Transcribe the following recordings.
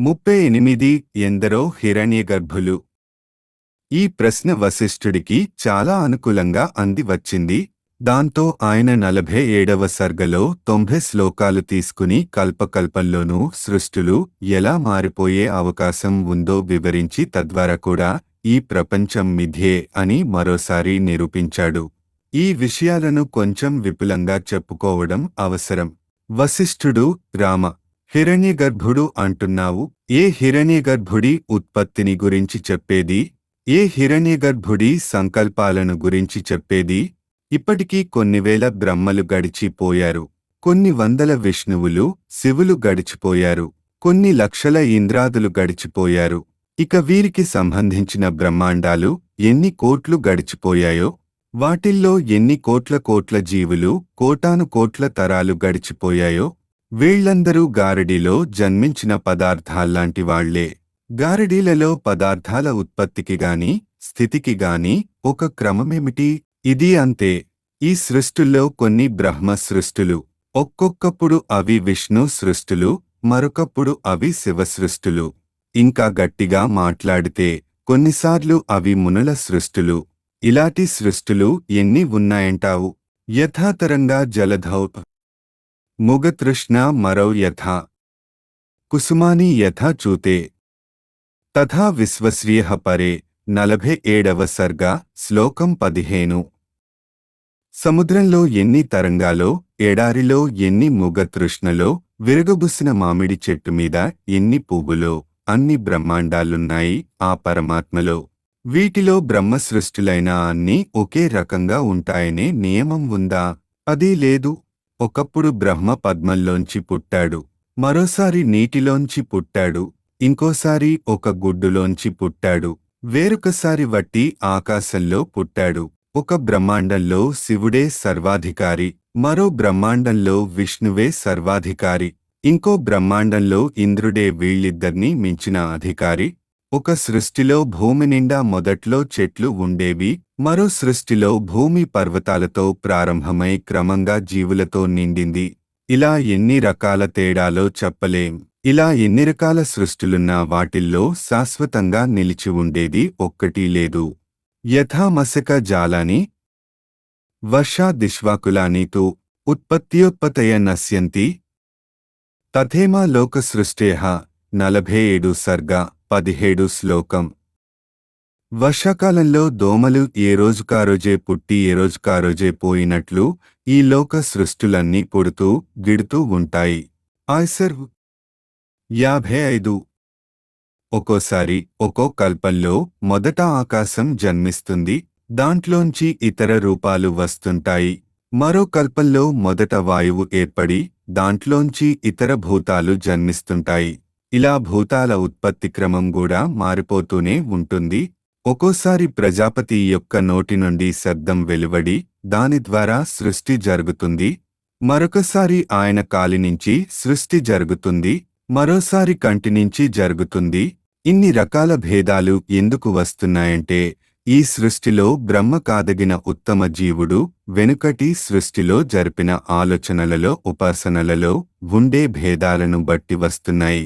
ముప్పై ఎనిమిది ఎందరో హిరణ్యగర్భులు ఈ ప్రశ్న వశిష్ఠుడికి చాలా అనుకూలంగా అంది వచ్చింది దాంతో ఆయన నలభై ఏడవ సర్గలో తొంభై శ్లోకాలు తీసుకుని కల్పకల్పంలోనూ సృష్టులు ఎలా మారిపోయే అవకాశం ఉందో వివరించి తద్వారా కూడా ఈ ప్రపంచం మిథ్యే అని మరోసారి నిరూపించాడు ఈ విషయాలను కొంచెం విపులంగా చెప్పుకోవడం అవసరం వశిష్ఠుడు రామ హిరణ్యగర్భుడు అంటున్నావు ఏ హిరణ్యగర్భుడి ఉత్పత్తిని గురించి చెప్పేది ఏ హిరణ్యగర్భుడి సంకల్పాలను గురించి చెప్పేది ఇప్పటికీ కొన్ని వేల బ్రహ్మలు గడిచిపోయారు కొన్ని వందల విష్ణువులు శివులు గడిచిపోయారు కొన్ని లక్షల ఇంద్రాదులు గడిచిపోయారు ఇక వీరికి సంబంధించిన బ్రహ్మాండాలు ఎన్ని కోట్లు గడిచిపోయాయో వాటిల్లో ఎన్ని కోట్ల కోట్ల జీవులు కోటాను కోట్ల తరాలు గడిచిపోయాయో వీళ్లందరూ గారడిలో జన్మించిన పదార్థాల్లాంటి వాళ్లే గారడీలలో పదార్థాల ఉత్పత్తికి గాని స్థితికి గాని ఒక క్రమమేమిటి ఇది అంతే ఈ సృష్టుల్లో కొన్ని బ్రహ్మ సృష్టులు ఒక్కొక్కప్పుడు అవి విష్ణు సృష్టులు మరొకప్పుడు అవి శివ సృష్టులు ఇంకా గట్టిగా మాట్లాడితే కొన్నిసార్లు అవి మునుల సృష్టులు ఇలాంటి సృష్టులు ఎన్ని ఉన్నాయంటావు యథాతరంగా జలధౌ ముగతృష్ణ మరౌ యథా కుసుమాని యథా చూతే తథా విశ్వశ్రియ పరే నలభై ఏడవ సర్గ శ్లోకం పదిహేను సముద్రంలో ఎన్ని తరంగాలో ఎడారిలో ఎన్ని ముగతృష్ణలో విరగబుసిన మామిడి చెట్టు మీద ఎన్ని పువ్వులో అన్ని బ్రహ్మాండాలున్నాయి ఆ పరమాత్మలో వీటిలో బ్రహ్మ సృష్టిలైన అన్నీ ఒకే రకంగా ఉంటాయనే నియమం ఉందా అదీ లేదు ఒకప్పుడు బ్రహ్మ పద్మంలోంచి పుట్టాడు మరోసారి నీటిలోంచి పుట్టాడు ఇంకోసారి ఒక గుడ్డులోంచి పుట్టాడు వేరొకసారి వట్టి ఆకాశంలో పుట్టాడు ఒక బ్రహ్మాండంలో శివుడే సర్వాధికారి మరో బ్రహ్మాండంలో విష్ణువే సర్వాధికారి ఇంకో బ్రహ్మాండంలో ఇంద్రుడే వీళ్ళిద్దర్నీ మించిన అధికారి ఒక సృష్టిలో భూమి నిండా మొదట్లో చెట్లు ఉండేవి మరో సృష్టిలో భూమి పర్వతాలతో ప్రారంభమై క్రమంగా జీవులతో నిండింది ఇలా ఎన్ని రకాల తేడాలో చెప్పలేం ఇలా ఎన్ని రకాల సృష్టులున్నా వాటిల్లో శాశ్వతంగా నిలిచి ఉండేది ఒక్కటీ లేదు యథామశక జాలాని వర్షాదిష్వాకులాని తు ఉత్పత్త్యోత్పతయ నశ్యంతి తథేమా లోకసృష్టేహ నలభై ఏడు సర్గ పదిహేడు శ్లోకం వర్షాకాలంలో దోమలు ఏ రోజుకారోజే పుట్టి ఏ రోజుకారోజే పోయినట్లు ఈ లోక సృష్టులన్నీ పుడుతూ గిడుతూ ఉంటాయి ఆయ్సర్ యాభై ఐదు ఒక్కోసారి ఒక్కో కల్పంలో మొదట ఆకాశం జన్మిస్తుంది దాంట్లోంచి ఇతర రూపాలు వస్తుంటాయి మరో కల్పంలో మొదట వాయువు ఏర్పడి దాంట్లోంచి ఇతర భూతాలు జన్మిస్తుంటాయి ఇలా భూతాల ఉత్పత్తి క్రమం కూడా మారిపోతూనే ఉంటుంది ఒక్కోసారి ప్రజాపతి యొక్క నోటి నుండి శబ్దం వెలువడి దాని ద్వారా సృష్టి జరుగుతుంది మరొకసారి ఆయన కాలి నుంచి సృష్టి జరుగుతుంది మరోసారి కంటి నుంచి జరుగుతుంది ఇన్ని రకాల భేదాలు ఎందుకు వస్తున్నాయంటే ఈ సృష్టిలో బ్రహ్మ కాదగిన ఉత్తమ జీవుడు వెనుకటి సృష్టిలో జరిపిన ఆలోచనలలో ఉపాసనలలో ఉండే భేదాలను బట్టి వస్తున్నాయి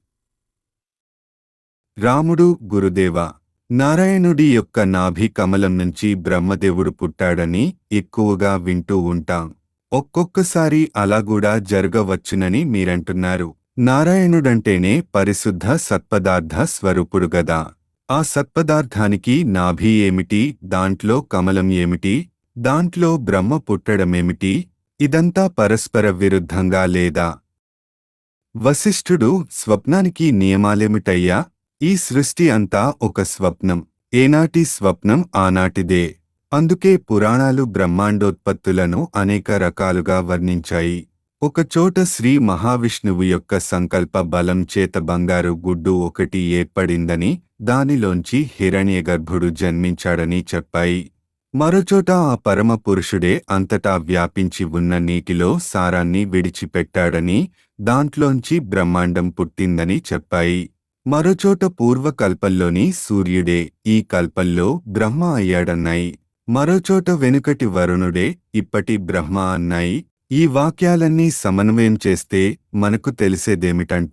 రాముడు గురుదేవ నారాయణుడి యొక్క నాభి కమలం నుంచి బ్రహ్మదేవుడు పుట్టాడని ఎక్కువగా వింటూ ఉంటాం ఒక్కొక్కసారి అలా కూడా జరగవచ్చునని మీరంటున్నారు నారాయణుడంటేనే పరిశుద్ధ సత్పదార్థ స్వరూపుడు గదా ఆ సత్పదార్థానికి నాభి ఏమిటి దాంట్లో కమలం ఏమిటి దాంట్లో బ్రహ్మ పుట్టడమేమిటి ఇదంతా పరస్పర విరుద్ధంగా లేదా వశిష్ఠుడు స్వప్నానికి నియమాలేమిటయ్యా ఈ సృష్టి అంతా ఒక స్వప్నం ఏనాటి స్వప్నం ఆనాటిదే అందుకే పురాణాలు బ్రహ్మాండోత్పత్తులను అనేక రకాలుగా వర్ణించాయి ఒకచోట శ్రీ మహావిష్ణువు యొక్క సంకల్ప బలం చేత బంగారు గుడ్డు ఒకటి ఏర్పడిందని దానిలోంచి హిరణ్యగర్భుడు జన్మించాడని చెప్పాయి మరోచోట ఆ పరమ పురుషుడే అంతటా వ్యాపించి ఉన్న నీటిలో సారాన్ని విడిచిపెట్టాడని దాంట్లోంచి బ్రహ్మాండం పుట్టిందని చెప్పాయి మరోచోట పూర్వకల్పంలోని సూర్యుడే ఈ కల్పంలో బ్రహ్మ అయ్యాడన్నాయి మరోచోట వెనుకటి వరుణుడే ఇప్పటి బ్రహ్మ అన్నాయి ఈ వాక్యాలన్నీ సమన్వయం చేస్తే మనకు తెలిసేదేమిటంటే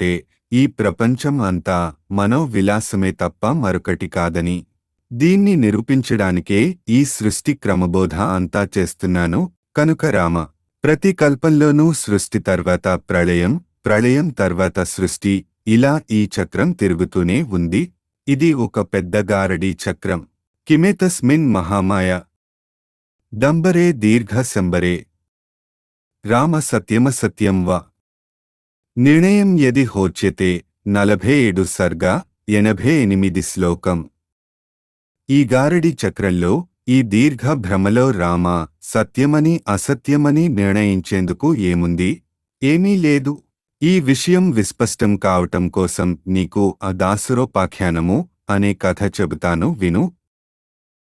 ఈ ప్రపంచం అంతా మనోవిలాసమే తప్ప మరొకటి కాదని దీన్ని నిరూపించడానికే ఈ సృష్టి క్రమబోధ అంతా చేస్తున్నాను కనుక రామ ప్రతి కల్పంలోనూ సృష్టి తర్వాత ప్రళయం ప్రళయం తర్వాత సృష్టి ఇలా ఈ చక్రం తిరుగుతూనే ఉంది ఇది ఒక పెద్ద గారడీ చక్రం కిమేతస్మిన్ మహామాయ డంబరే దీర్ఘ శంబరే రామ సత్యమ సత్యం వా నిర్ణయం యది హోచ్యతే నలభై ఏడు సర్గ ఎనభై ఎనిమిది శ్లోకం ఈ గారడి చక్రంలో ఈ దీర్ఘ భ్రమలో రామ సత్యమని అసత్యమని నిర్ణయించేందుకు ఏముంది ఏమీ లేదు ఈ విషయం విస్పష్టం కావటం కోసం నీకు ఆ దాసురోపాఖ్యానము అనే కథ చెబుతాను విను